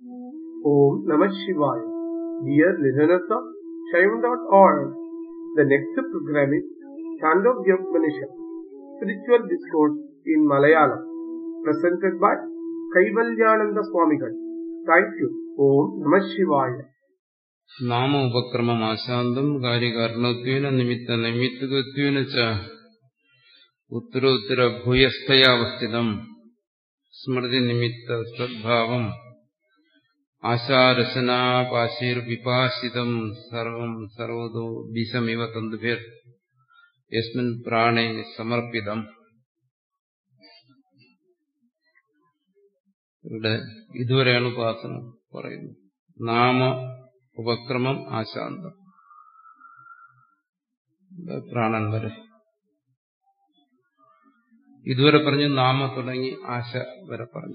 Om Namah Shivaya. Dear listeners of Shaivan.org, the next program is Chandogya Upanishad, Spiritual Discourse in Malayalam, presented by Kaivalyananda Swamigal. Thank you. Om Namah Shivaya. നാമ ഉപക്രമമാശാന്തം കാര്യകാരണത്വേന നിമിത്ത നൈമിത്തികത്വേന ച ഉത്തരോത്തര ഭൂയസ്ഥയാവസ്ഥിതം സ്മൃതി നിമിത്ത സദ്ഭാവം ആശാരസനാപാശീർ വിപാസിതം സർവം സർവതോ വിഷമിവ തന്തുഭിർ യസ്മിൻ പ്രാണേ സമർപ്പിതം ഇവിടെ ഇതുവരെയാണ് ഉപാസന പറയുന്നത് നാമ ഉപക്രമം ആശാന്തം പ്രാണൻ വരെ ഇതുവരെ പറഞ്ഞു നാമ തുടങ്ങി ആശ വരെ പറഞ്ഞു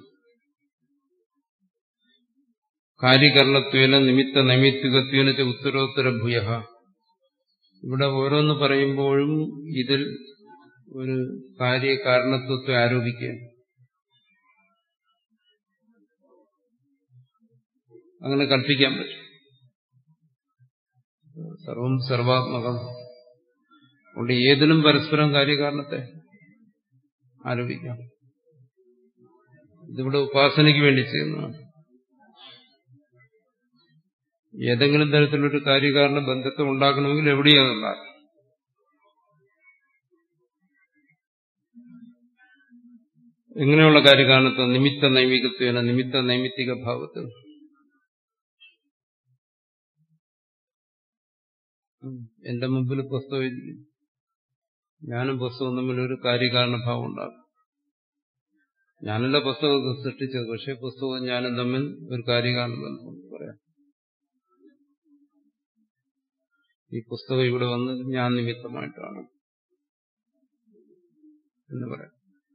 കാര്യകരണത്വേന നിമിത്ത നൈമിത്തികത്വേന ഉത്തരോത്തര ഭൂയ ഇവിടെ ഓരോന്ന് പറയുമ്പോഴും ഇതിൽ ഒരു കാര്യകാരണത്വത്തെ ആരോപിക്കുകയാണ് അങ്ങനെ കൽപ്പിക്കാൻ പറ്റും സർവം സർവാത്മകം അതുകൊണ്ട് ഏതിനും പരസ്പരം കാര്യകാരണത്തെ ആരോപിക്കാം ഇതിവിടെ ഉപാസനയ്ക്ക് വേണ്ടി ചെയ്യുന്നതാണ് ഏതെങ്കിലും തരത്തിലൊരു കാര്യകാരണ ബന്ധത്തെ ഉണ്ടാക്കണമെങ്കിൽ എവിടെയാണ് ഉണ്ടാക്കാം എങ്ങനെയുള്ള കാര്യകാരണത്വം നിമിത്ത നൈമികത്വേന നിമിത്ത നൈമിത്തിക ഭാവത്തിൽ എന്റെ മുമ്പിൽ പുസ്തകം ഇരിക്കുന്നു ഞാനും പുസ്തകവും തമ്മിൽ ഒരു കാര്യകാരണഭാവം ഉണ്ടാകും ഞാനല്ല പുസ്തകമൊക്കെ സൃഷ്ടിച്ചത് പക്ഷെ പുസ്തകവും ഞാനും തമ്മിൽ ഒരു കാര്യകാരണ ബന്ധമുണ്ട് പറയാം ഈ പുസ്തകം ഇവിടെ വന്ന് ഞാൻ നിമിത്തമായിട്ടാണ് എന്ന് പറയാം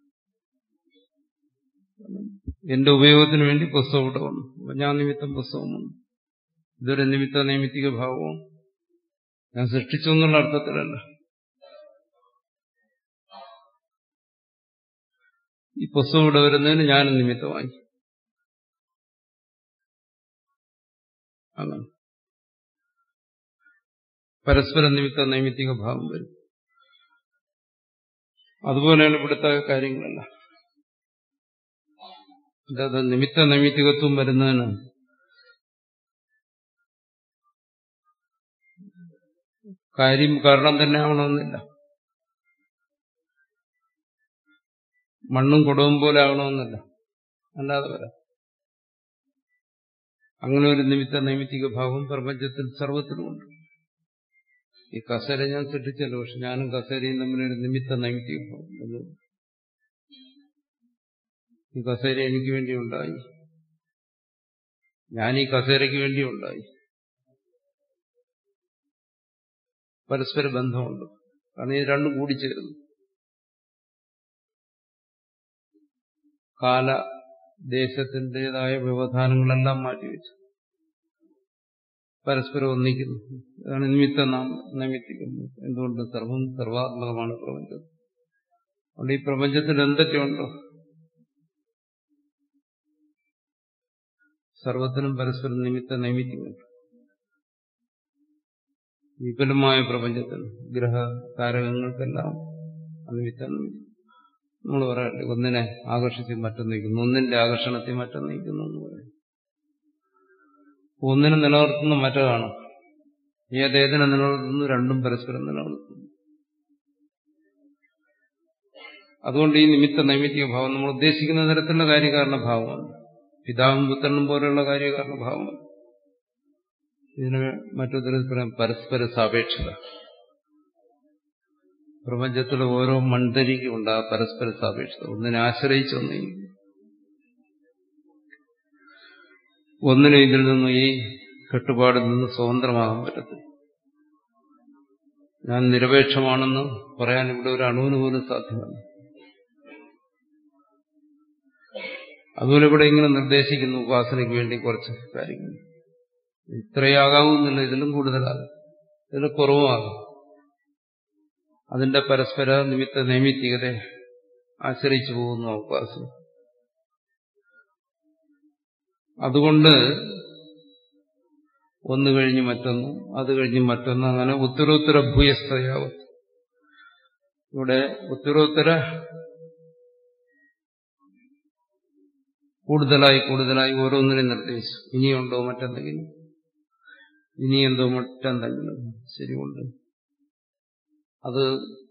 എന്റെ ഉപയോഗത്തിന് വേണ്ടി പുസ്തകം ഇവിടെ വന്നു അപ്പൊ ഞാൻ നിമിത്തം പുസ്തകം വന്നു ഇതൊരു നിമിത്ത നൈമിത്തിക ഭാവവും ഞാൻ സൃഷ്ടിച്ചു എന്നുള്ള അർത്ഥത്തിലല്ല ഈ പുസ്തകം ഇവിടെ വരുന്നതിന് ഞാൻ നിമിത്തമായി അങ്ങനെ പരസ്പര നിമിത്ത നൈമിത്തിക ഭാവം വരും അതുപോലെയാണ് ഇവിടുത്തെ കാര്യങ്ങളല്ല അതായത് നിമിത്ത നൈമിത്തികത്വം വരുന്നതിന് കാര്യം കാരണം തന്നെ ആവണമെന്നില്ല മണ്ണും കുടവും പോലെ ആവണമെന്നില്ല അല്ലാതെ വരാം അങ്ങനെ ഒരു നിമിത്ത നൈമിത്തിക ഭാവം പ്രപഞ്ചത്തിൽ സർവത്തിലുമുണ്ട് ഈ കസേര ഞാൻ സൃഷ്ടിച്ചല്ലോ പക്ഷെ ഞാനും കസേരയും തമ്മിലൊരു നിമിത്ത നൈമിത്തിക ഭാവം ഈ കസേര എനിക്ക് വേണ്ടി ഉണ്ടായി ഞാൻ ഈ കസേരയ്ക്ക് വേണ്ടി ഉണ്ടായി പരസ്പര ബന്ധമുണ്ട് കാരണം ഇത് രണ്ടും കൂടിച്ചേരുന്നു കാല ദേശത്തിൻ്റെതായ വ്യവധാനങ്ങളെല്ലാം മാറ്റിവെച്ചു പരസ്പരം ഒന്നിക്കുന്നു അതാണ് നിമിത്ത നാം നൈമിത്തിക്കുന്നത് എന്തുകൊണ്ട് സർവം സർവാത്മകമാണ് പ്രപഞ്ചം അതുകൊണ്ട് ഈ പ്രപഞ്ചത്തിൽ എന്തൊക്കെയുണ്ടോ സർവത്തിനും പരസ്പരം നിമിത്ത നൈമിത്യമുണ്ട് വിപുലമായ പ്രപഞ്ചത്തിൽ ഗ്രഹ താരകങ്ങൾക്കെല്ലാം നിമിത്തം നമ്മൾ പറയട്ടെ ഒന്നിനെ ആകർഷിച്ച് മറ്റൊന്നിരിക്കുന്നു ഒന്നിന്റെ ആകർഷണത്തെ മറ്റൊന്നിരിക്കുന്നു എന്ന് പറയും ഒന്നിനെ നിലനിർത്തുന്ന മറ്റതാണ് ഏതേതിനെ നിലനിർത്തുന്നു രണ്ടും പരസ്പരം നിലനിർത്തുന്നു അതുകൊണ്ട് ഈ നിമിത്ത നൈമിത്തിക ഭാവം നമ്മൾ ഉദ്ദേശിക്കുന്ന തരത്തിലുള്ള കാര്യകാരണ ഭാവമാണ് പിതാവും പുത്രനും പോലെയുള്ള കാര്യകാരണ ഭാവമാണ് ഇതിന് മറ്റൊരു തരത്തിൽ പറയാം പരസ്പര സാപേക്ഷത പ്രപഞ്ചത്തിലെ ഓരോ മൺതരിക്കുണ്ട് ആ പരസ്പര സാപേക്ഷത ഒന്നിനെ ആശ്രയിച്ച് ഒന്നിരിക്കും ഒന്നിനെ ഇതിൽ നിന്ന് ഈ കെട്ടുപാടിൽ നിന്ന് സ്വതന്ത്രമാകാൻ പറ്റത്തില്ല ഞാൻ നിരപേക്ഷമാണെന്ന് പറയാൻ ഇവിടെ ഒരു അണുവിന് പോലും സാധ്യമല്ല അതുപോലെ ഇവിടെ ഇങ്ങനെ നിർദ്ദേശിക്കുന്നു ഉപാസനയ്ക്ക് വേണ്ടി കുറച്ച് കാര്യങ്ങൾ ഇത്രയാകാവുന്നില്ല ഇതിലും കൂടുതലാകും ഇതിൽ കുറവുമാകും അതിന്റെ പരസ്പര നിമിത്ത നൈമിത്തികതയെ ആശ്രയിച്ചു പോകുന്നു ഉപാസന അതുകൊണ്ട് ഒന്ന് കഴിഞ്ഞ് മറ്റൊന്ന് അത് കഴിഞ്ഞ് മറ്റൊന്ന് അങ്ങനെ ഉത്തരോത്തര ഭൂയസ്ഥയാവും ഇവിടെ ഉത്തരോത്തര കൂടുതലായി കൂടുതലായി ഓരോന്നിനും നിർദ്ദേശിച്ചു ഇനിയുണ്ടോ മറ്റെന്തെങ്കിലും ഇനി എന്തോ മറ്റെന്തെങ്കിലും ശരിയുണ്ട് അത്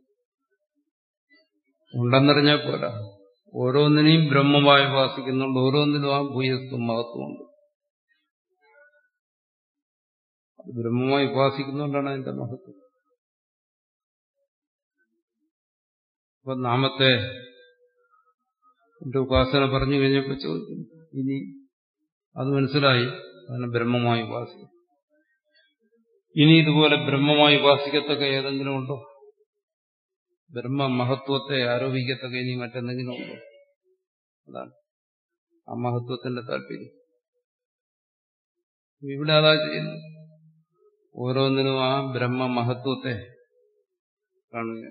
ഉണ്ടെന്നറിഞ്ഞാൽ പോരാ ഓരോന്നിനെയും ബ്രഹ്മമായി ഉപാസിക്കുന്നുണ്ട് ഓരോന്നിനും ആ ഭൂയസ്തും മഹത്വമുണ്ട് അത് ബ്രഹ്മമായി ഉപാസിക്കുന്നതുകൊണ്ടാണ് അതിന്റെ മഹത്വം അപ്പൊ നാമത്തെ എന്റെ ഉപാസന പറഞ്ഞു കഴിഞ്ഞപ്പോൾ ചോദിക്കും ഇനി അത് മനസ്സിലായി അതിനെ ബ്രഹ്മമായി ഉപാസിക്കും ഇനി ഇതുപോലെ ബ്രഹ്മമായി ഉപാസിക്കത്തക്ക ഏതെങ്കിലും ഉണ്ടോ ബ്രഹ്മ മഹത്വത്തെ ആരോപിക്കത്തക്ക ഇനി മറ്റെന്തെങ്കിലും ഉണ്ടോ അതാണ് ആ മഹത്വത്തിന്റെ താല്പര്യം ഇവിടെ അതാ ചെയ്യുന്നത് ഓരോന്നിനും ആ ബ്രഹ്മ മഹത്വത്തെ കാണുക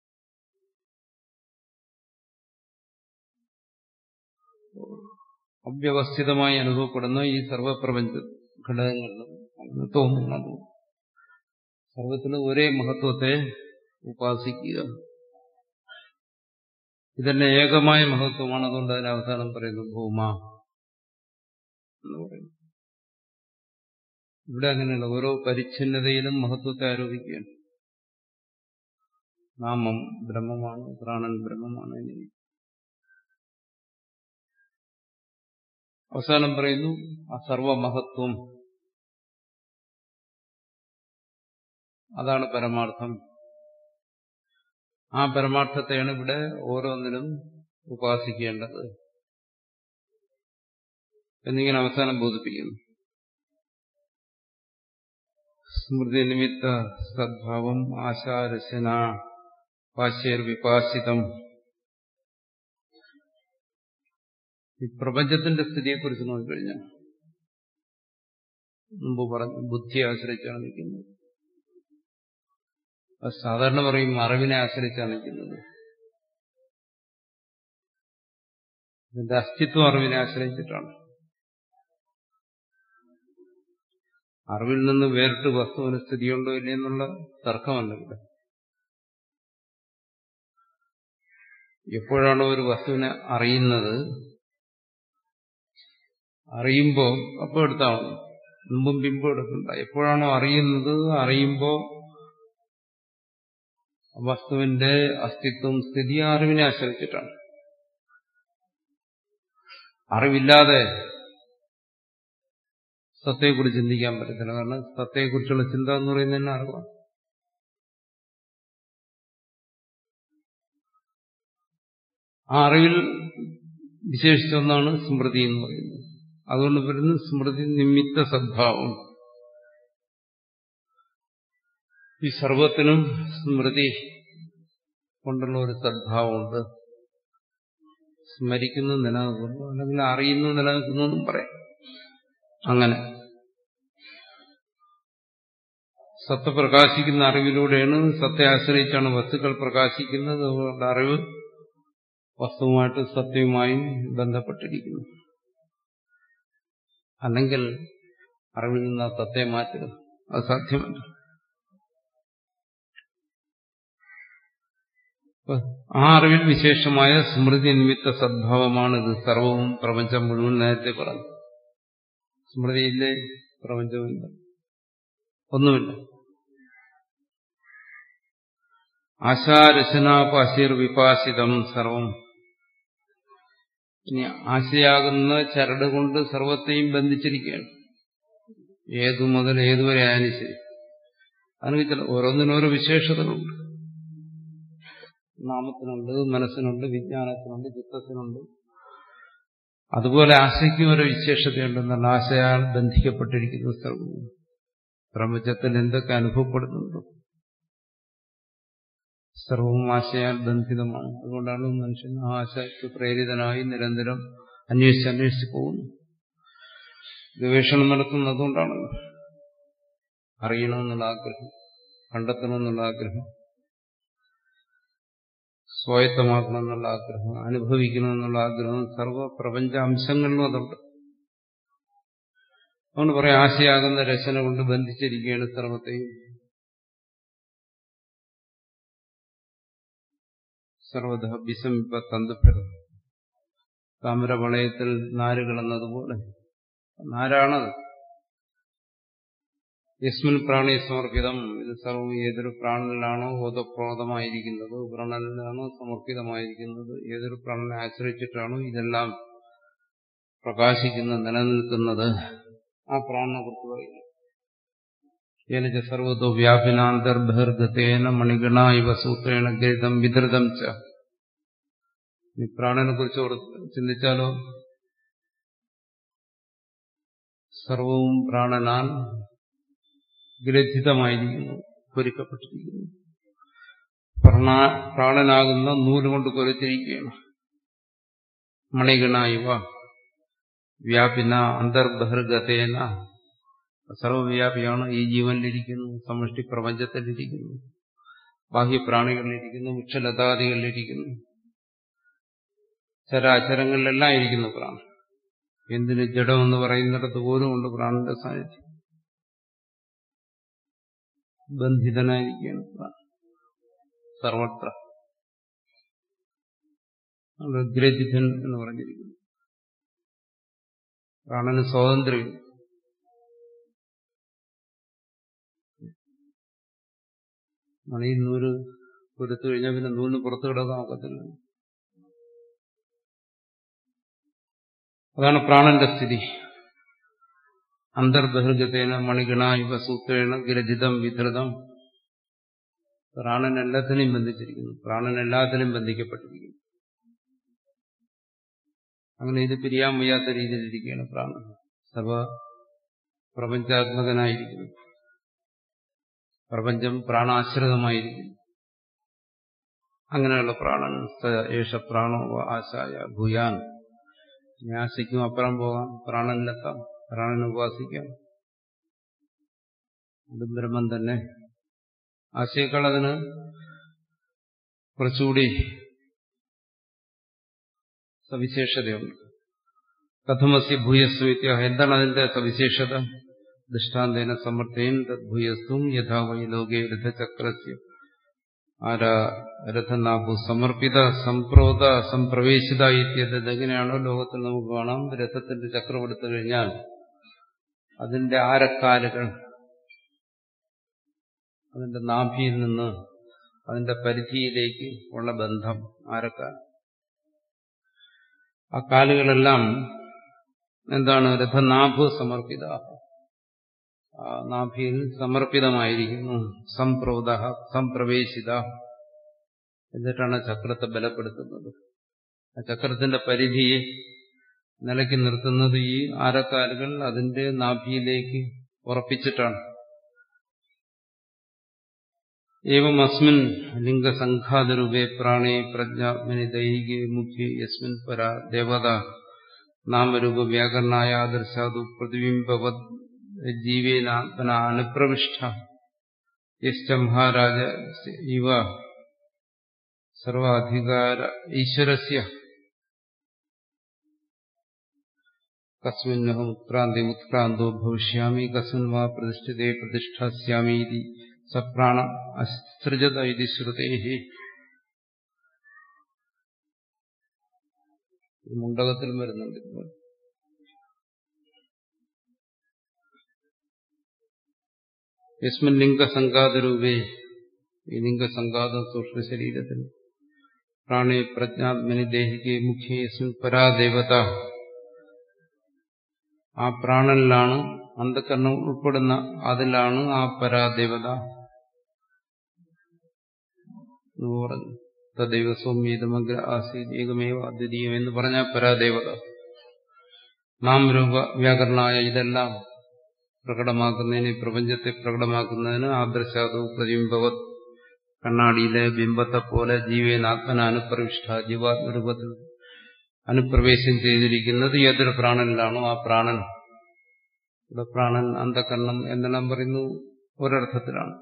അവ്യവസ്ഥിതമായി അനുഭവപ്പെടുന്ന ഈ സർവപ്രപഞ്ച ഘടകങ്ങളിലും അങ്ങനെ തോന്നുന്നത് സർവത്തിലും ഒരേ മഹത്വത്തെ ഉപാസിക്കുക ഇതന്നെ ഏകമായ മഹത്വമാണ് അതുകൊണ്ട് അതിന് അവസാനം പറയുന്നു ഭൂമ എന്ന് പറയുന്നു ഇവിടെ അങ്ങനെയല്ല ഓരോ പരിച്ഛിന്നതയിലും മഹത്വത്തെ ആരോപിക്കുകയാണ് നാമം ബ്രഹ്മമാണ് പ്രാണൻ ബ്രഹ്മമാണ് എന്നിങ്ങനെ അവസാനം പറയുന്നു ആ സർവമഹത്വം അതാണ് പരമാർത്ഥം ആ പരമാർത്ഥത്തെയാണ് ഇവിടെ ഓരോന്നിനും ഉപാസിക്കേണ്ടത് എന്നിങ്ങനെ അവസാനം ബോധിപ്പിക്കുന്നു സ്മൃതി നിമിത്ത സദ്ഭാവം ആശാരശന പാശ്യർ വിപാസിതം ഈ പ്രപഞ്ചത്തിന്റെ സ്ഥിതിയെക്കുറിച്ച് നോക്കിക്കഴിഞ്ഞാൽ മുമ്പ് പറഞ്ഞു ബുദ്ധിയെ ആശ്രയിച്ചാണ് നിൽക്കുന്നത് അത് സാധാരണ പറയും അറിവിനെ ആശ്രയിച്ചാണ് നിൽക്കുന്നത് ഇതിന്റെ അസ്തിത്വം അറിവിനെ ആശ്രയിച്ചിട്ടാണ് അറിവിൽ നിന്ന് വേറിട്ട് വസ്തുവിന് സ്ഥിതിയുണ്ടോ ഇല്ലയെന്നുള്ള തർക്കമല്ല ഇവിടെ എപ്പോഴാണോ ഒരു വസ്തുവിനെ അറിയുന്നത് അറിയുമ്പോൾ അപ്പോൾ എടുത്താൽ മുമ്പും പിമ്പും എടുക്കണ്ട എപ്പോഴാണോ അറിയുന്നത് അറിയുമ്പോൾ വസ്തുവിന്റെ അസ്തിത്വം സ്ഥിതി അറിവിനെ ആശ്രയിച്ചിട്ടാണ് അറിവില്ലാതെ സത്തയെക്കുറിച്ച് ചിന്തിക്കാൻ പറ്റത്തില്ല കാരണം സത്തയെക്കുറിച്ചുള്ള ചിന്ത എന്ന് പറയുന്നത് തന്നെ അറിവാണ് ആ അറിവിൽ വിശേഷിച്ച ഒന്നാണ് സ്മൃതി എന്ന് പറയുന്നത് അതുകൊണ്ട് വരുന്ന സ്മൃതി നിമിത്ത സദ്ഭാവം ഈ സർവത്തിനും സ്മൃതി കൊണ്ടുള്ള ഒരു സദ്ഭാവമുണ്ട് സ്മരിക്കുന്നു നിലനിൽക്കുന്നു അല്ലെങ്കിൽ അറിയുന്നു നിലനിൽക്കുന്നു എന്നും പറയാം അങ്ങനെ സത്ത പ്രകാശിക്കുന്ന അറിവിലൂടെയാണ് സത്തെ ആശ്രയിച്ചാണ് വസ്തുക്കൾ പ്രകാശിക്കുന്നത് അതുകൊണ്ട് അറിവ് വസ്തുവുമായിട്ട് സത്യവുമായി ബന്ധപ്പെട്ടിരിക്കുന്നു അല്ലെങ്കിൽ അറിവിൽ നിന്ന് ആ സത്തയെ മാറ്റുക അത് സാധ്യമല്ല ആ അറിവിൽ വിശേഷമായ സ്മൃതി നിമിത്ത സദ്ഭാവമാണ് ഇത് സർവവും പ്രപഞ്ചം മുഴുവൻ നേരത്തെ പറഞ്ഞു സ്മൃതിയില്ലേ പ്രപഞ്ചമില്ല ഒന്നുമില്ല ആശാരചനാപാശീർ വിപാസിതം സർവം ഇനി ആശയാകുന്ന ചരട് കൊണ്ട് സർവത്തെയും ബന്ധിച്ചിരിക്കുകയാണ് ഏതു മുതൽ ഏതുവരെ ആയാലും ശരി അതിന് ചില ഓരോന്നിനോരോ വിശേഷതകളുണ്ട് നാമത്തിനുണ്ട് മനസ്സിനുണ്ട് വിജ്ഞാനത്തിനുണ്ട് ചിത്തത്തിനുണ്ട് അതുപോലെ ആശയ്ക്കും ഒരു വിശേഷതയുണ്ടെന്നാണ് ആശയാൽ ബന്ധിക്കപ്പെട്ടിരിക്കുന്ന സർവവും പ്രപഞ്ചത്തിൽ എന്തൊക്കെ അനുഭവപ്പെടുന്നുണ്ടോ സർവവും ആശയാൽ ബന്ധിതമാണ് അതുകൊണ്ടാണ് മനുഷ്യൻ ആ ആശയ്ക്ക് പ്രേരിതനായി നിരന്തരം അന്വേഷിച്ച് അന്വേഷിച്ച് പോകുന്നു ഗവേഷണം നടത്തുന്നത് അതുകൊണ്ടാണ് അറിയണമെന്നുള്ള ആഗ്രഹം കണ്ടെത്തണമെന്നുള്ള ആഗ്രഹം സ്വായത്തമാക്കണമെന്നുള്ള ആഗ്രഹം അനുഭവിക്കണമെന്നുള്ള ആഗ്രഹം സർവ പ്രപഞ്ച അംശങ്ങളിലും അതുണ്ട് അതുകൊണ്ട് പറയാം ആശയാകുന്ന രചന കൊണ്ട് ബന്ധിച്ചിരിക്കുകയാണ് സർവത്തെയും സർവത വിസമിപ്പ തന്തുഭര താമരവളയത്തിൽ നാര് കിടന്നതുപോലെ നാരാണത് യസ്മിൻ പ്രാണി സമർപ്പിതം ഇത് സർവം ഏതൊരു പ്രാണനിലാണോ ഓതപ്രോതമായിരിക്കുന്നത് പ്രാണനിലാണോ സമർപ്പിതമായിരിക്കുന്നത് ഏതൊരു പ്രാണനെ ആശ്രയിച്ചിട്ടാണോ ഇതെല്ലാം പ്രകാശിക്കുന്നത് നിലനിൽക്കുന്നത് ആ പ്രാണനെ കുറിച്ച് പറയുന്നു ഏനച്ച സർവതോ വ്യാപിനാന്തർബഹിർഗതേന മണിഗണ ഇവ സൂത്രേണ ഗരിതം വിധൃതം ച ഈ പ്രാണനെ കുറിച്ച് ചിന്തിച്ചാലോ സർവവും പ്രാണനാൽ ഗ്രഥിതമായിരിക്കുന്നു പൊരിക്കപ്പെട്ടിരിക്കുന്നു പ്രാണനാകുന്ന നൂലുകൊണ്ട് കൊരുത്തിരിക്കുകയാണ് മണിഗണ ഇവ വ്യാപിന അന്തർബഹിർഗതേന സർവവ്യാപിയാണ് ഈ ജീവനിലിരിക്കുന്നു സമഷ്ടി പ്രപഞ്ചത്തിലിരിക്കുന്നു ബാഹ്യപ്രാണികളിലിരിക്കുന്നു വൃക്ഷലതാദികളിലിരിക്കുന്നു ചരാചരങ്ങളിലെല്ലാം ഇരിക്കുന്നു പ്രാണൻ എന്തിന് ജഡമെന്ന് പറയുന്നിടത്ത് പോലും ഉണ്ട് പ്രാണന്റെ സാന്നിധ്യം ബന്ധിതനായിരിക്കുകയാണ് പ്രാണൻ സർവത്ര ഗ്രഥിതൻ എന്ന് പറഞ്ഞിരിക്കുന്നു പ്രാണന് സ്വാതന്ത്ര്യം മണിയിൽ നൂല് കൊടുത്തു കഴിഞ്ഞാൽ പിന്നെ നൂലിന് പുറത്തു കിടക്കാൻ ഒക്കത്തില്ല അതാണ് പ്രാണന്റെ സ്ഥിതി അന്തർബഹിർഗതേന മണിഗണ ഇവ സൂത്രേണ ഗ്രഥിതം വിധൃതം പ്രാണൻ എല്ലാത്തിനെയും ബന്ധിച്ചിരിക്കുന്നു പ്രാണൻ എല്ലാത്തിനും ബന്ധിക്കപ്പെട്ടിരിക്കുന്നു അങ്ങനെ ഇത് പിരിയാൻ വയ്യാത്ത രീതിയിലിരിക്കുകയാണ് പ്രാണൻ സഭ പ്രപഞ്ചാത്മകനായിരിക്കുന്നു പ്രപഞ്ചം പ്രാണാശ്രിതമായിരിക്കുന്നു അങ്ങനെയുള്ള പ്രാണൻ യേശ പ്രാണോ ആശായ ഭൂയാൻ ന്യാസിക്കും അപ്പുറം പോകാം പ്രാണനിലെത്താം പ്രാണനെ ഉപാസിക്കാം അത് ബ്രഹ്മം തന്നെ ആശയേക്കാൾ അതിന് കുറച്ചുകൂടി സവിശേഷതയുണ്ട് കഥമസ്യ ഭൂയസ്വ എന്താണ് അതിന്റെ സവിശേഷത ദൃഷ്ടാന്തേന സമർത്ഥേൻ തദ്ഭൂയസ്തും യഥാ വൈ ലോകേ രഥചക്രസ്യ ആരാ രഥനാഭു സമർപ്പിത സംപ്രോത സംപ്രവേശിത ഇത്യത് എങ്ങനെയാണോ ലോകത്തിൽ നമുക്ക് കാണാം രഥത്തിന്റെ ചക്രം എടുത്തു കഴിഞ്ഞാൽ അതിന്റെ ആരക്കാലുകൾ അതിന്റെ നാഭിയിൽ നിന്ന് അതിന്റെ പരിധിയിലേക്ക് ഉള്ള ബന്ധം ആരക്കാൽ ആ കാലുകളെല്ലാം എന്താണ് രഥനാഭു സമർപ്പിത ആ നാഭിയിൽ സമർപ്പിതമായിരിക്കുന്നു സംപ്രോത സംപ്രവേശിത എന്നിട്ടാണ് ചക്രത്തെ ബലപ്പെടുത്തുന്നത് ആ ചക്രത്തിന്റെ പരിധിയെ നിലയ്ക്ക് നിർത്തുന്നത് ഈ ആരക്കാലുകൾ അതിന്റെ നാഭിയിലേക്ക് ഉറപ്പിച്ചിട്ടാണ് ഏവം അസ്മിൻ ലിംഗസംഘാതരൂപേ പ്രാണേ പ്രജ്ഞാത്മനി ദൈഹികേ മുഖ്യ യസ്മിൻ പര ദേവത നാമരൂപ വ്യാകരണായ ആദർശാതു പ്രതിബിംബവത് ജീവേനാത്മന അനുപ്രവിഷ്ട യശ്ച മഹാരാജ ഇവ സർവാധികാര ഈശ്വരസ്യ കസ്മിന്നഹം ഉത്ക്രാന്തി ഉത്ക്രാന്തോ ഭവിഷ്യാമി കസ്മിൻ വാ പ്രതിഷ്ഠിതേ പ്രതിഷ്ഠാസ്യാമി സപ്രാണം അസൃജത ഇതി ശ്രുതേ മുണ്ടകത്തിൽ വരുന്നുണ്ട് യസ്മിൻ ലിംഗസംഘാതരൂപേ ഈ ലിംഗസംഘാതം സൂക്ഷ്മ ശരീരത്തിൽ പ്രാണേ പ്രജ്ഞാത്മനി ദേഹിക്ക് മുഖ്യ യസ്മിൻ പരാദേവത ആ പ്രാണനിലാണ് അന്ധകരണം ഉൾപ്പെടുന്ന അതിലാണ് ആ പരാദേവത എന്ന് പറഞ്ഞു തദൈവ സൗമ്യതമഗ്ര ആസീത് ഏകമേവ അദ്വിതീയം എന്ന് പറഞ്ഞ പരാദേവത നാം രൂപ വ്യാകരണമായ ഇതെല്ലാം പ്രകടമാക്കുന്നതിന് പ്രപഞ്ചത്തെ പ്രകടമാക്കുന്നതിന് ആദർശാതു പ്രതിബിംബവത് കണ്ണാടിയിലെ ബിംബത്തെ പോലെ ജീവനാത്മന അനുപ്രവിഷ്ട ജീവാത്മരൂപത്തിൽ അനുപ്രവേശം ചെയ്തിരിക്കുന്നത് ഏതൊരു പ്രാണനിലാണോ ആ പ്രാണൻ ഇവിടെ പ്രാണൻ അന്ധകരണം എന്നെല്ലാം പറയുന്നു ഒരർത്ഥത്തിലാണ്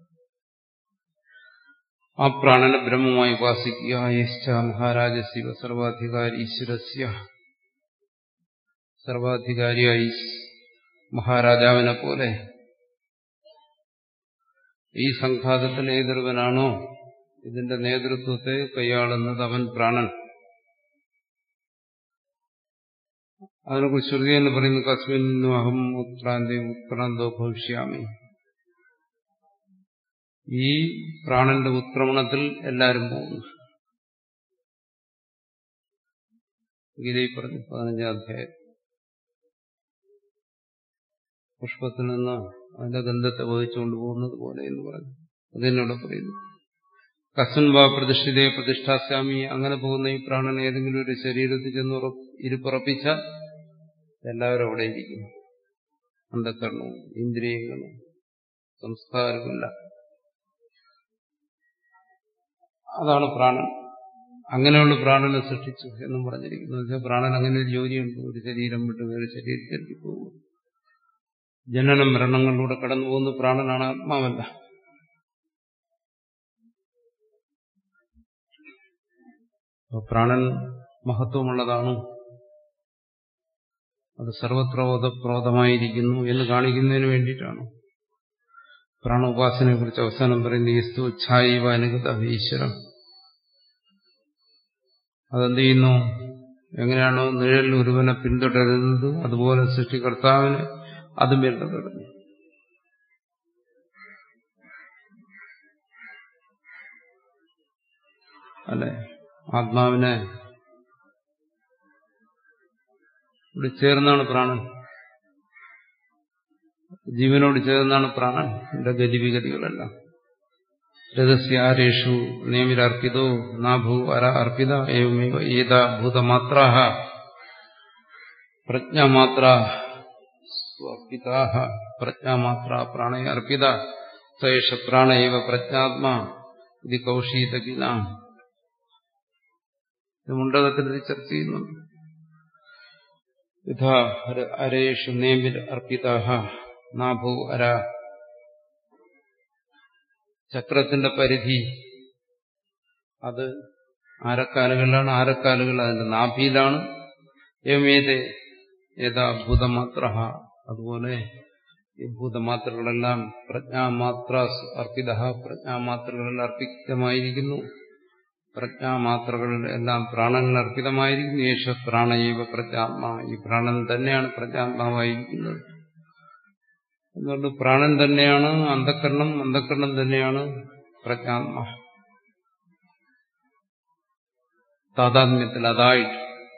ആ പ്രാണനെ ബ്രഹ്മമായി ഉപാസിക്കുക യശ്ച മഹാരാജ ശിവ സർവാധികാരി ഈശ്വരസ്യ സർവാധികാരിയായി മഹാരാജാവിനെ പോലെ ഈ സംഘാതത്തിൽ ഏതൊരുവനാണോ ഇതിന്റെ നേതൃത്വത്തെ കൈയാളുന്നത് അവൻ പ്രാണൻ അതിനെക്കുറിച്ച് ശ്രുതി എന്ന് പറയുന്നു കസ്മിന്നു അഹം ഉത്ക്രാന്തി ഉത്ക്രാന്തോ ഭവിഷ്യാമി ഈ പ്രാണന്റെ ഉത്ക്രമണത്തിൽ എല്ലാവരും പോകുന്നു ഗീതയിൽ പറഞ്ഞു പതിനഞ്ചാം അധ്യായം പുഷ്പത്തിൽ നിന്ന് അതിന്റെ ഗന്ധത്തെ വഹിച്ചുകൊണ്ട് പോകുന്നത് പോലെ എന്ന് പറഞ്ഞു അതിനോട് പറയുന്നു കസ്മൻ വാ പ്രതിഷ്ഠിതയെ പ്രതിഷ്ഠാസ്വാമി അങ്ങനെ പോകുന്ന ഈ പ്രാണൻ ഏതെങ്കിലും ഒരു ശരീരത്തിൽ ചെന്ന് ഇരുപ്പുറപ്പിച്ച എല്ലാവരും അവിടെ ഇരിക്കും അന്ധക്കരണവും ഇന്ദ്രിയങ്ങളും സംസ്കാരമില്ല അതാണ് പ്രാണൻ അങ്ങനെയുള്ള പ്രാണനെ സൃഷ്ടിച്ചു എന്നും പറഞ്ഞിരിക്കുന്നു വെച്ചാൽ പ്രാണൻ അങ്ങനെ ഒരു ജോലിയുണ്ട് ഒരു ശരീരം വിട്ട് വേറെ ശരീരത്തിലേക്ക് പോകും ജനന മരണങ്ങളിലൂടെ കടന്നു പോകുന്ന പ്രാണനാണ് ആത്മാവല്ല പ്രാണൻ മഹത്വമുള്ളതാണ് അത് സർവത്രോധപ്രോധമായിരിക്കുന്നു എന്ന് കാണിക്കുന്നതിന് വേണ്ടിയിട്ടാണ് പ്രാണോപാസനയെ കുറിച്ച് അവസാനം പറയുന്നത് യേസ്തു ഛായവ അനുഗത ഈശ്വരം അതെന്ത് ചെയ്യുന്നു എങ്ങനെയാണോ നിഴൽ ഒരുവനെ പിന്തുടരുന്നത് അതുപോലെ സൃഷ്ടികർത്താവിന് അതും പിന്തുടരുന്നു അല്ലെ ആത്മാവിനെ ഇവിടെ ചേർന്നാണ് പ്രാണൻ ജീവനോട് ചേർന്നാണ് പ്രാണൻ എന്റെ ഗതിവിഗതികളെല്ലാം രഹസ്യാരേഷു നിയമിരർപ്പിതോ നാഭൂ അര അർപ്പിത ഏവമേവ ഏതാ ഭൂതമാത്രാഹ പ്രജ്ഞാമാത്ര സ്വർപ്പിതാഹ പ്രജ്ഞാമാത്ര പ്രാണയ അർപ്പിത സേഷ പ്രാണയവ പ്രജ്ഞാത്മാ ഇത് കൗശീതകിന ഇത് മുണ്ടകത്തിൽ ചർച്ച ചെയ്യുന്നുണ്ട് യഥാ അരേഷു നേമിർ അർപ്പിതാഹ നാഭൂ അര ചക്രത്തിന്റെ പരിധി അത് ആരക്കാലുകളിലാണ് ആരക്കാലുകൾ അതിന്റെ നാഭിയിലാണ് യമേത് ഏതാ ഭൂതമാത്ര അതുപോലെ ഈ ഭൂതമാത്രകളെല്ലാം പ്രജ്ഞാമാത്ര അർപ്പിത പ്രജ്ഞാമാത്രകളിൽ അർപ്പിതമായിരിക്കുന്നു പ്രജ്ഞാമാത്രകളിൽ എല്ലാം പ്രാണനിൽ അർപ്പിതമായിരിക്കുന്നു യേശ പ്രാണയവ പ്രജ്ഞാത്മാ ഈ പ്രാണൻ തന്നെയാണ് പ്രജ്ഞാത്മാവായിരിക്കുന്നത് അതുകൊണ്ട് പ്രാണൻ തന്നെയാണ് അന്ധക്കരണം അന്ധക്കരണം തന്നെയാണ് പ്രജ്ഞാത്മ താതാത്മ്യത്തിൽ അതായിട്ട്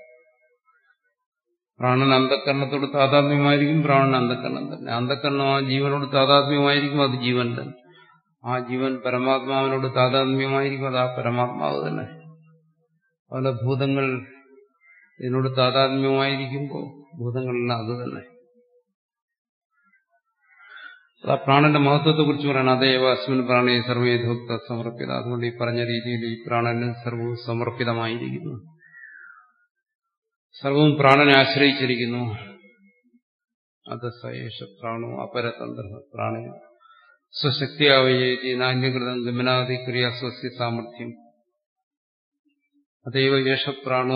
പ്രാണൻ അന്ധക്കരണത്തോട് താതാത്മ്യമായിരിക്കും പ്രാണൻ അന്ധക്കരണം തന്നെ അന്ധക്കരണം ആ ജീവനോട് താതാത്മ്യമായിരിക്കും അത് ജീവൻ തന്നെ ആ ജീവൻ പരമാത്മാവിനോട് താതാത്മ്യമായിരിക്കും അത് ആ പരമാത്മാവ് തന്നെ അതുപോലെ ഭൂതങ്ങൾ ഇതിനോട് താതാത്മ്യമായിരിക്കുമ്പോൾ ഭൂതങ്ങളെല്ലാം അത് തന്നെ ആ പ്രാണന്റെ മഹത്വത്തെ കുറിച്ച് പറയണം അതേവ അസ്മിൻ പ്രാണേ സർവേദോക്ത സമർപ്പിത അതുകൊണ്ട് ഈ പറഞ്ഞ രീതിയിൽ ഈ പ്രാണന് സർവവും സമർപ്പിതമായിരിക്കുന്നു സർവവും പ്രാണനെ ആശ്രയിച്ചിരിക്കുന്നു അത് സയേഷ പ്രാണോ അപരതന്ത്ര പ്രാണയ സ്വശക്തിയാവയേതി നാന്യകൃതം ഗമനാദി ക്രിയ സ്വസ്യ സാമർഥ്യം അതേവ യേശ പ്രാണോ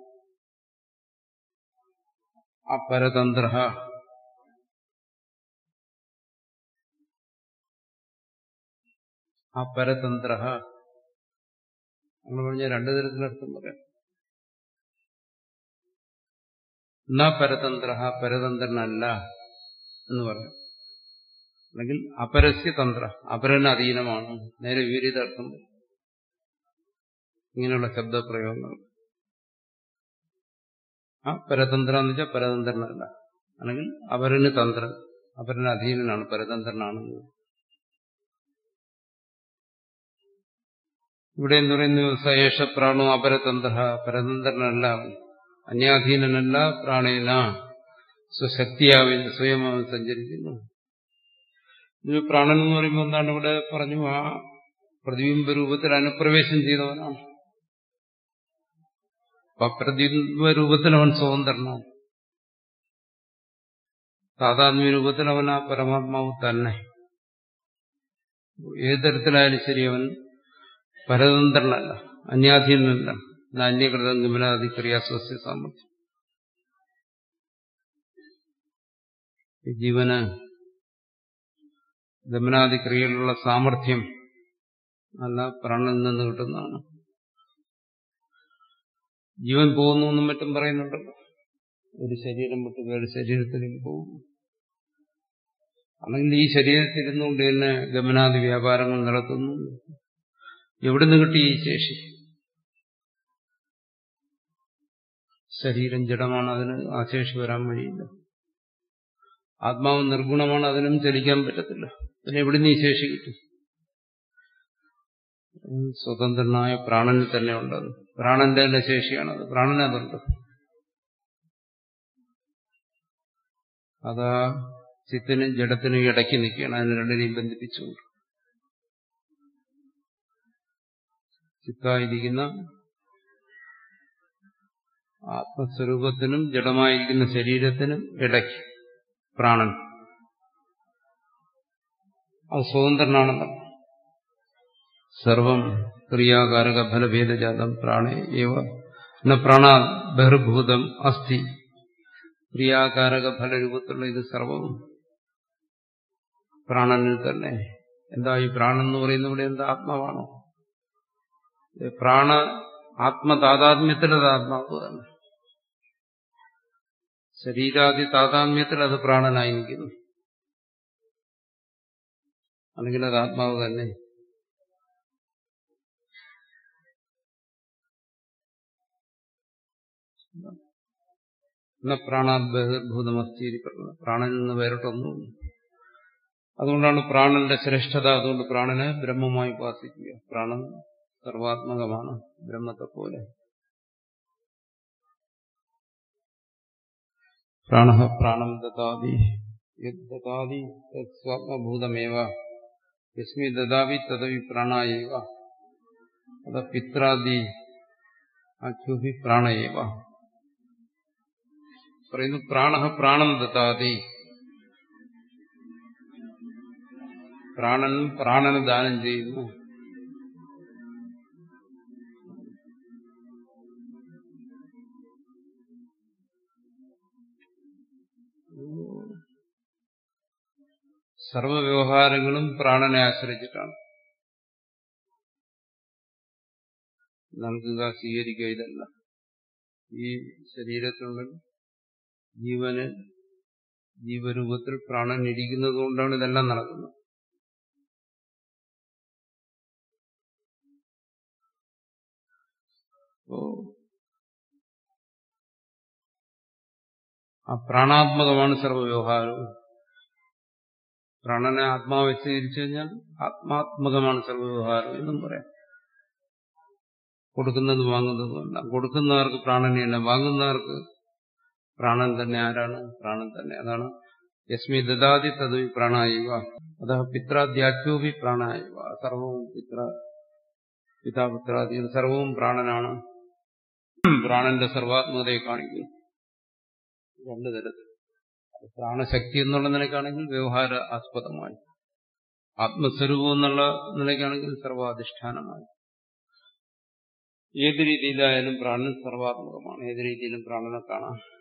അപരതന്ത്ര ആ പരതന്ത്ര നമ്മൾ പറഞ്ഞ രണ്ടു തരത്തിലർത്ഥം പറയാം എന്നാ പരതന്ത്ര പരതന്ത്രനല്ല എന്ന് പറയാം അല്ലെങ്കിൽ അപരസ്യ തന്ത്ര അപരന് അധീനമാണ് നേരെ വിപരീത അർത്ഥം ഇങ്ങനെയുള്ള ശബ്ദപ്രയോഗങ്ങൾ ആ പരതന്ത്ര എന്ന് വെച്ചാൽ പരതന്ത്രനല്ല അല്ലെങ്കിൽ അപരന് തന്ത്രൻ അപരന് അധീനനാണ് പരതന്ത്രനാണെന്ന് ഇവിടെ എന്ന് പറയുന്നു സയേഷ പ്രാണോ അപരതന്ത്ര പരതന്ത്രനല്ല അന്യാധീനനല്ല പ്രാണേന സ്വശക്തിയാവിൽ സ്വയം അവൻ സഞ്ചരിക്കുന്നു ഇത് പ്രാണൻ എന്ന് പറയുമ്പോൾ എന്താണ് ഇവിടെ പറഞ്ഞു ആ പ്രതിബിംബ രൂപത്തിൽ അനുപ്രവേശം ചെയ്തവനാണ് അപ്പൊ പ്രതിബിംബ രൂപത്തിൽ അവൻ സ്വതന്ത്രനാണ് താതാത്മ്യ രൂപത്തിൽ അവൻ ആ പരമാത്മാവ് തന്നെ ഏത് തരത്തിലായാലും ശരി അവൻ പരതന്ത്രനല്ല അന്യാധീനനല്ല അന്യകൃതം ഗമനാദി ക്രിയാസ്വസ്യ സാമർഥ്യം ഈ ജീവന് ദമനാദി ക്രിയയിലുള്ള സാമർഥ്യം അല്ല പ്രാണനിൽ നിന്ന് കിട്ടുന്നതാണ് ജീവൻ പോകുന്നു എന്നും മറ്റും പറയുന്നുണ്ടല്ലോ ഒരു ശരീരം വിട്ട് വേറെ ശരീരത്തിലേക്ക് പോകുന്നു അല്ലെങ്കിൽ ഈ ശരീരത്തിരുന്നുകൊണ്ട് തന്നെ ഗമനാദി വ്യാപാരങ്ങൾ നടത്തുന്നു എവിടുന്ന് കിട്ടി ഈ ശേഷി ശരീരം ജഡമാണ് അതിന് ആ ശേഷി വരാൻ വഴിയില്ല ആത്മാവ് നിർഗുണമാണ് അതിനും ചലിക്കാൻ പറ്റത്തില്ല പിന്നെ എവിടുന്ന് ഈ ശേഷി കിട്ടും സ്വതന്ത്രനായ പ്രാണനിൽ തന്നെ ഉണ്ടത് പ്രാണന്റെ തന്നെ ശേഷിയാണത് പ്രാണനതുണ്ട് അതാ ചിത്തിനും ജഡത്തിനും ഇടയ്ക്ക് നിൽക്കുകയാണ് അതിന് രണ്ടിനെയും ബന്ധിപ്പിച്ചുകൊണ്ട് ചിത്തായിരിക്കുന്ന ആത്മസ്വരൂപത്തിനും ജഡമായിരിക്കുന്ന ശരീരത്തിനും ഇടയ്ക്ക് പ്രാണൻ അത് സ്വതന്ത്രനാണെന്ന് സർവം ക്രിയാകാരക ഫലഭേദജാതം പ്രാണേ ഏവ ന പ്രാണ ബഹിർഭൂതം അസ്ഥി ക്രിയാകാരക ഫലരൂപത്തിലുള്ള ഇത് സർവവും പ്രാണനിൽ തന്നെ എന്താ ഈ പ്രാണൻ എന്ന് പറയുന്നത് ഇവിടെ എന്താ ആത്മാവാണോ പ്രാണ ആത്മതാതാത്മ്യത്തിലത് ആത്മാവ് തന്നെ ശരീരാദി താതാത്മ്യത്തിൽ അത് പ്രാണനായിരിക്കുന്നു അല്ലെങ്കിൽ അത് ആത്മാവ് തന്നെ പ്രാണാത് ബഹിർഭൂതമസ്തി പ്രാണനിൽ നിന്ന് വേറിട്ടൊന്നും അതുകൊണ്ടാണ് പ്രാണന്റെ ശ്രേഷ്ഠത അതുകൊണ്ട് പ്രാണനെ ബ്രഹ്മമായി ഉപാസിക്കുക പ്രാണൻ സർവാത്മകമാണ് ബ്രഹ്മത്തെ പോലെ പ്രാണ പ്രാണം ദാതി ദാതി സ്വാത്മഭൂതമേവ യസ്മി ദദാവി തദവി പ്രാണായേവ അത പിത്രാദി അച്യുഭി പ്രാണയേവ പറയുന്നു പ്രാണ പ്രാണം ദത്താതി പ്രാണൻ പ്രാണന് ദാനം ചെയ്യുന്നു സർവവ്യവഹാരങ്ങളും പ്രാണനെ ആശ്രയിച്ചിട്ടാണ് നൽകുക സ്വീകരിക്കുക ഇതല്ല ഈ ശരീരത്തിനുള്ളിൽ ജീവന് ജീവരൂപത്തിൽ പ്രാണൻ ഇരിക്കുന്നത് കൊണ്ടാണ് ഇതെല്ലാം നടക്കുന്നത് അപ്പോ ആ പ്രാണാത്മകമാണ് സർവ്വവ്യവഹാരവും പ്രാണനെ ആത്മാവ് സ്വീകരിച്ചു കഴിഞ്ഞാൽ ആത്മാത്മകമാണ് സർവ്വവ്യവഹാരം എന്നും പറയാം കൊടുക്കുന്നത് വാങ്ങുന്നതുമല്ല കൊടുക്കുന്നവർക്ക് പ്രാണനെയല്ല വാങ്ങുന്നവർക്ക് പ്രാണൻ തന്നെ ആരാണ് പ്രാണൻ തന്നെ അതാണ് യസ്മി ദദാതി തദ്വി പ്രാണായവ അത പിത്രാദ്യാച്യോപി പ്രാണായവ സർവവും പിത്ര പിതാപുത്രാദി സർവവും പ്രാണനാണ് പ്രാണന്റെ സർവാത്മകതയെ കാണിക്കുന്നു രണ്ടു തരത്തിൽ പ്രാണശക്തി എന്നുള്ള നിലയ്ക്കാണെങ്കിൽ വ്യവഹാര ആസ്പദമായി ആത്മസ്വരൂപം എന്നുള്ള നിലയ്ക്കാണെങ്കിൽ സർവാധിഷ്ഠാനമായി ഏത് രീതിയിലായാലും പ്രാണൻ സർവാത്മകമാണ് ഏത് രീതിയിലും പ്രാണനെ കാണാം